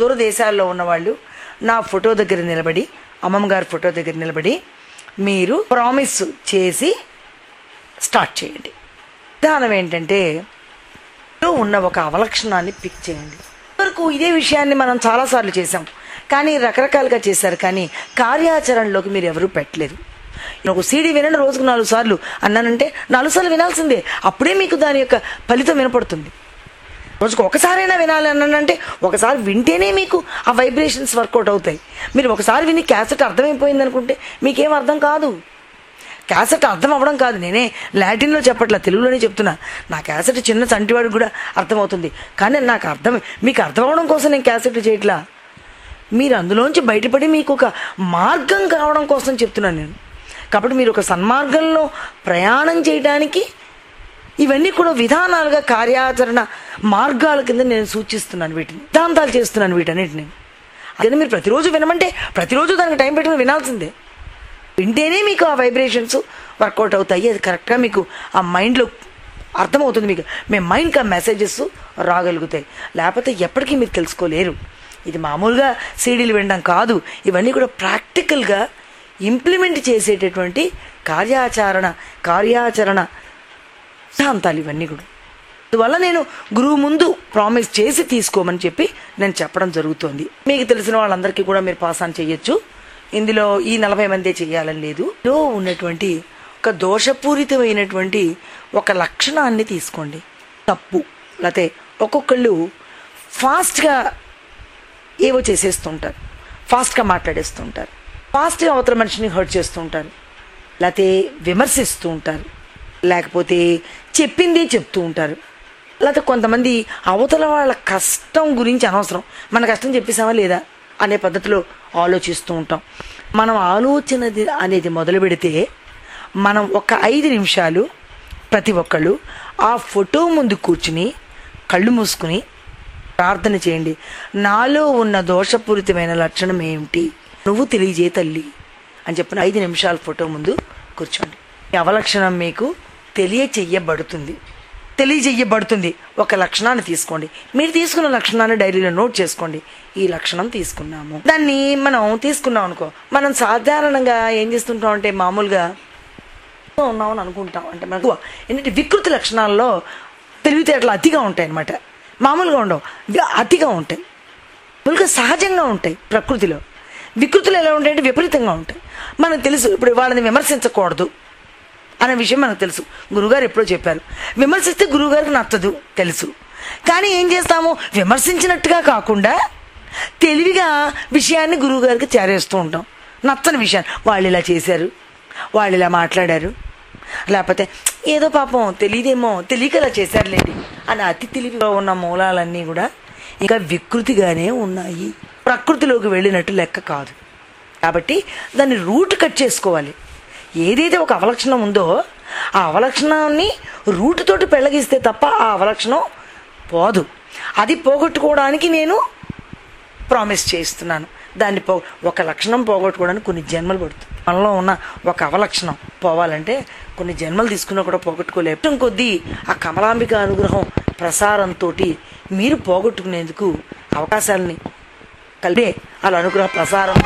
దూర దేశాల్లో ఉన్నవాళ్ళు నా ఫోటో దగ్గర నిలబడి అమ్మమ్మ గారి ఫోటో దగ్గర నిలబడి మీరు ప్రామిస్ చేసి స్టార్ట్ చేయండి విధానం ఏంటంటే లో ఉన్న ఒక అవలక్షణాన్ని పిక్ చేయండి వరకు ఇదే విషయాన్ని మనం చాలాసార్లు చేసాం కానీ రకరకాలుగా చేశారు కానీ కార్యాచరణలోకి మీరు ఎవరూ పెట్టలేదు నేను ఒక సీడీ వినండి రోజుకు నాలుగు సార్లు అన్నానంటే నాలుగు సార్లు వినాల్సిందే అప్పుడే మీకు దాని యొక్క ఫలితం వినపడుతుంది రోజుకు ఒకసారైనా వినాలి అన్నానంటే ఒకసారి వింటేనే మీకు ఆ వైబ్రేషన్స్ వర్కౌట్ అవుతాయి మీరు ఒకసారి విని క్యాసెట్ అర్థమైపోయింది అనుకుంటే మీకేం అర్థం కాదు క్యాసెట్ అర్థం అవ్వడం కాదు నేనే లాటిన్లో చెప్పట్లా తెలుగులోనే చెప్తున్నా నా క్యాసెట్ చిన్న చంటివాడికి కూడా అర్థమవుతుంది కానీ నాకు అర్థం మీకు అర్థం అవ్వడం కోసం నేను క్యాసెట్ చేయట్లా మీరు అందులోంచి బయటపడి మీకు ఒక మార్గం కావడం కోసం చెప్తున్నాను నేను కాబట్టి మీరు ఒక సన్మార్గంలో ప్రయాణం చేయడానికి ఇవన్నీ కూడా విధానాలుగా కార్యాచరణ మార్గాల కింద నేను సూచిస్తున్నాను వీటిని సిద్ధాంతాలు చేస్తున్నాను వీటన్నిటిని అదే మీరు ప్రతిరోజు వినమంటే ప్రతిరోజు దానికి టైం పెట్టుకుని వినాల్సిందే వింటేనే మీకు ఆ వైబ్రేషన్స్ వర్కౌట్ అవుతాయి అది కరెక్ట్గా మీకు ఆ మైండ్లో అర్థమవుతుంది మీకు మీ మైండ్కి ఆ మెసేజెస్ రాగలుగుతాయి లేకపోతే ఎప్పటికీ మీరు తెలుసుకోలేరు ఇది మామూలుగా సీడీలు వినడం కాదు ఇవన్నీ కూడా ప్రాక్టికల్గా ఇంప్లిమెంట్ చేసేటటువంటి కార్యాచరణ కార్యాచరణ సిద్ధాంతాలు ఇవన్నీ కూడా అందువల్ల నేను గురువు ముందు ప్రామిస్ చేసి తీసుకోమని చెప్పి నేను చెప్పడం జరుగుతోంది మీకు తెలిసిన వాళ్ళందరికీ కూడా మీరు పాస్ ఆన్ చేయొచ్చు ఇందులో ఈ నలభై మందే చేయాలని లేదు ఇందులో ఉన్నటువంటి ఒక దోషపూరితమైనటువంటి ఒక లక్షణాన్ని తీసుకోండి తప్పు లేకపోతే ఒక్కొక్కళ్ళు ఫాస్ట్గా ఏవో చేసేస్తుంటారు ఫాస్ట్గా మాట్లాడేస్తుంటారు ఫాస్ట్గా అవతల మనిషిని హర్ట్ చేస్తుంటారు లేకపోతే విమర్శిస్తూ ఉంటారు లేకపోతే చెప్పిందే చెప్తూ ఉంటారు లేకపోతే కొంతమంది అవతల వాళ్ళ కష్టం గురించి అనవసరం మన కష్టం చెప్పేసామా లేదా అనే పద్ధతిలో ఆలోచిస్తూ ఉంటాం మనం ఆలోచన అనేది మొదలు పెడితే మనం ఒక ఐదు నిమిషాలు ప్రతి ఒక్కళ్ళు ఆ ఫోటో ముందు కూర్చుని కళ్ళు మూసుకుని ప్రార్థన చేయండి నాలో ఉన్న దోషపూరితమైన లక్షణం ఏమిటి నువ్వు తెలియజే తల్లి అని చెప్పిన ఐదు నిమిషాల ఫోటో ముందు కూర్చోండి ఈ అవలక్షణం మీకు తెలియచెయ్యబడుతుంది తెలియజెయ్యబడుతుంది ఒక లక్షణాన్ని తీసుకోండి మీరు తీసుకున్న లక్షణాన్ని డైరీలో నోట్ చేసుకోండి ఈ లక్షణం తీసుకున్నాము దాన్ని మనం తీసుకున్నాం అనుకో మనం సాధారణంగా ఏం చేస్తుంటాం అంటే మామూలుగా ఉన్నామని అనుకుంటాం అంటే మనకు ఏంటంటే వికృతి లక్షణాల్లో తెలివితేటలు అతిగా ఉంటాయి అనమాట మామూలుగా ఉండవు వి- అతిగా ఉంటాయి మామూలుగా సహజంగా ఉంటాయి ప్రకృతిలో వికృతులు ఎలా ఉంటాయంటే విపరీతంగా ఉంటాయి మనకు తెలుసు ఇప్పుడు వాళ్ళని విమర్శించకూడదు అనే విషయం మనకు తెలుసు గురుగారు ఎప్పుడో చెప్పారు విమర్శిస్తే గురువుగారికి నచ్చదు తెలుసు కానీ ఏం చేస్తాము విమర్శించినట్టుగా కాకుండా తెలివిగా విషయాన్ని గురువుగారికి చేరేస్తూ ఉంటాం నచ్చని విషయాన్ని వాళ్ళు ఇలా చేశారు వాళ్ళు ఇలా మాట్లాడారు లేకపోతే ఏదో పాపం తెలియదేమో తెలియక ఇలా చేశారులేండి అని అతి తెలివిగా ఉన్న మూలాలన్నీ కూడా ఇంకా వికృతిగానే ఉన్నాయి ప్రకృతిలోకి వెళ్ళినట్టు లెక్క కాదు కాబట్టి దాన్ని రూట్ కట్ చేసుకోవాలి ఏదైతే ఒక అవలక్షణం ఉందో ఆ అవలక్షణాన్ని రూట్ తోటి పెళ్ళగిస్తే తప్ప ఆ అవలక్షణం పోదు అది పోగొట్టుకోవడానికి నేను ప్రామిస్ చేస్తున్నాను దాన్ని పో ఒక లక్షణం పోగొట్టుకోవడానికి కొన్ని జన్మలు పడుతుంది మనలో ఉన్న ఒక అవలక్షణం పోవాలంటే కొన్ని జన్మలు తీసుకున్నా కూడా పోగొట్టుకోలేం కొద్దీ ఆ కమలాంబిక అనుగ్రహం ప్రసారంతో మీరు పోగొట్టుకునేందుకు అవకాశాలని కలిపే వాళ్ళ అనుగ్రహ ప్రసారం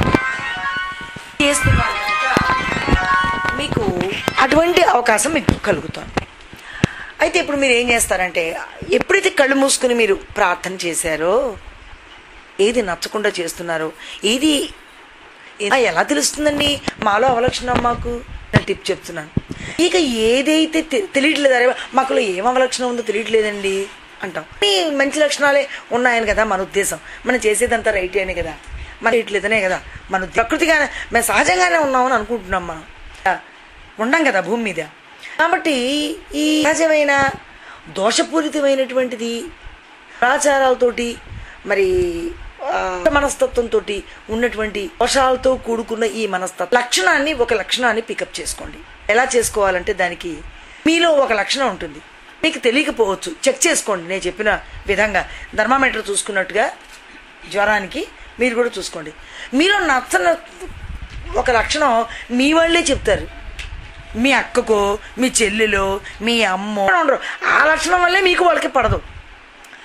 చేస్తున్నారు కనుక మీకు అటువంటి అవకాశం మీకు కలుగుతుంది అయితే ఇప్పుడు మీరు ఏం చేస్తారంటే ఎప్పుడైతే కళ్ళు మూసుకుని మీరు ప్రార్థన చేశారో ఏది నచ్చకుండా చేస్తున్నారో ఏది ఆ, ఎలా తెలుస్తుందండి మాలో అవలక్షణం మాకు నేను టిప్ చెప్తున్నాను ఇక ఏదైతే తె- తెలియట్లేదు అరే మాకులో ఏం అవలక్షణం ఉందో తెలియట్లేదండి అంటాం ఈ మంచి లక్షణాలే ఉన్నాయని కదా మన ఉద్దేశం మనం చేసేదంతా రైట్ అని కదా మన ఇట్లేదనే కదా మన ప్రకృతిగానే మేము సహజంగానే ఉన్నామని అనుకుంటున్నాం మనం ఆ, ఉండం కదా భూమి మీద కాబట్టి ఈ సహజమైన దోషపూరితమైనటువంటిది ఆచారాలతోటి మరి ఆ, మనస్తత్వంతో ఉన్నటువంటి దోషాలతో కూడుకున్న ఈ మనస్తత్వ లక్షణాన్ని ఒక లక్షణాన్ని పికప్ చేసుకోండి ఎలా చేసుకోవాలంటే దానికి మీలో ఒక లక్షణం ఉంటుంది మీకు తెలియకపోవచ్చు చెక్ చేసుకోండి నేను చెప్పిన విధంగా థర్మామీటర్ చూసుకున్నట్టుగా జ్వరానికి మీరు కూడా చూసుకోండి మీలో నచ్చని ఒక లక్షణం మీ వాళ్ళే చెప్తారు మీ అక్కకో మీ చెల్లెలో మీ అమ్మో ఉండరు ఆ లక్షణం వల్లే మీకు వాళ్ళకి పడదు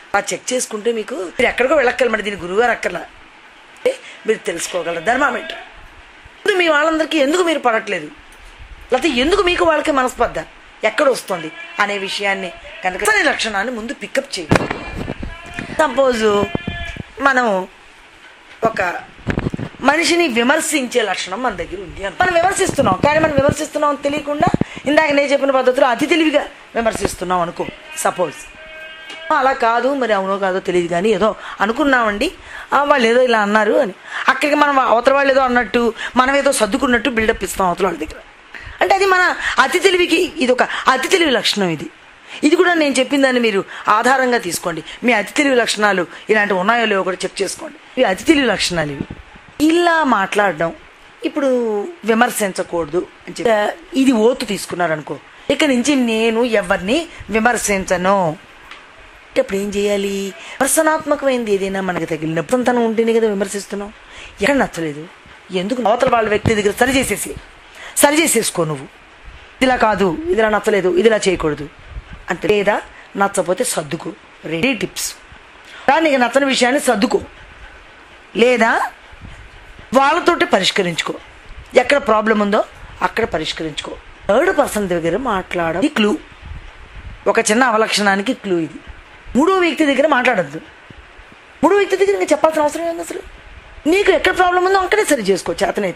ఆ చెక్ చేసుకుంటే మీకు మీరు ఎక్కడికో వెళ్ళక్కర్లేదు మరి దీని గురువుగారు అక్కర్లా అంటే మీరు తెలుసుకోగలరు ధర్మామీటర్ ముందు మీ వాళ్ళందరికీ ఎందుకు మీరు పడట్లేదు లేకపోతే ఎందుకు మీకు వాళ్ళకి మనస్పర్ధ ఎక్కడ వస్తుంది అనే విషయాన్ని కనుక అసలు ఈ లక్షణాన్ని ముందు పికప్ చేయండి సపోజు మనం ఒక మనిషిని విమర్శించే లక్షణం మన దగ్గర ఉంది అనుకో. మనం విమర్శిస్తున్నాం కానీ మనం విమర్శిస్తున్నాం అని తెలియకుండా ఇందాక నేను చెప్పిన పద్ధతిలో అతి తెలివిగా విమర్శిస్తున్నాం అనుకో సపోజ్ అలా కాదు మరి అవునో కాదో తెలియదు కానీ ఏదో అనుకున్నామండి ఆ, వాళ్ళు ఏదో ఇలా అన్నారు అని అక్కడికి మనం అవతల వాళ్ళు ఏదో అన్నట్టు మనం ఏదో సర్దుకున్నట్టు బిల్డప్ ఇస్తాం అవతల వాళ్ళ దగ్గర అంటే అది మన అతి తెలివికి ఇది ఒక అతి తెలివి లక్షణం ఇది ఇది కూడా నేను చెప్పిన దాన్ని మీరు ఆధారంగా తీసుకోండి మీ అతి తెలివి లక్షణాలు ఇలాంటివి ఉన్నాయో లేవో కూడా చెక్ చేసుకోండి ఇవి అతి తెలివి లక్షణాలు ఇవి ఇలా మాట్లాడడం ఇప్పుడు విమర్శించకూడదు అని చెప్పి ఇది ఓతు తీసుకున్నారనుకో ఇక నుంచి నేను ఎవరిని విమర్శించను అంటే అప్పుడు ఏం చేయాలి విమర్శనాత్మకమైంది ఏదైనా మనకి తగిలినప్పుడు తను ఉంటేనే కదా విమర్శిస్తున్నావు ఎక్కడ నచ్చలేదు ఎందుకు అవతల వాళ్ళ వ్యక్తి దగ్గర సరి చేసేసి సరి చేసేసుకో నువ్వు ఇదిలా కాదు ఇదిలా నచ్చలేదు ఇదిలా చేయకూడదు అంటే లేదా నచ్చపోతే సర్దుకో రెడీ టిప్స్ కానీ నీకు నచ్చని విషయాన్ని సర్దుకో లేదా వాళ్ళతోటి పరిష్కరించుకో ఎక్కడ ప్రాబ్లం ఉందో అక్కడ పరిష్కరించుకో థర్డ్ పర్సన్ దగ్గర మాట్లాడడం ఈ క్లూ ఒక చిన్న అవలక్షణానికి క్లూ ఇది మూడో వ్యక్తి దగ్గర మాట్లాడద్దు మూడో వ్యక్తి దగ్గర ఇంకా చెప్పాల్సిన అవసరం ఏంది అసలు నీకు ఎక్కడ ప్రాబ్లం ఉందో అక్కడే సరి చేసుకో చేతనైతే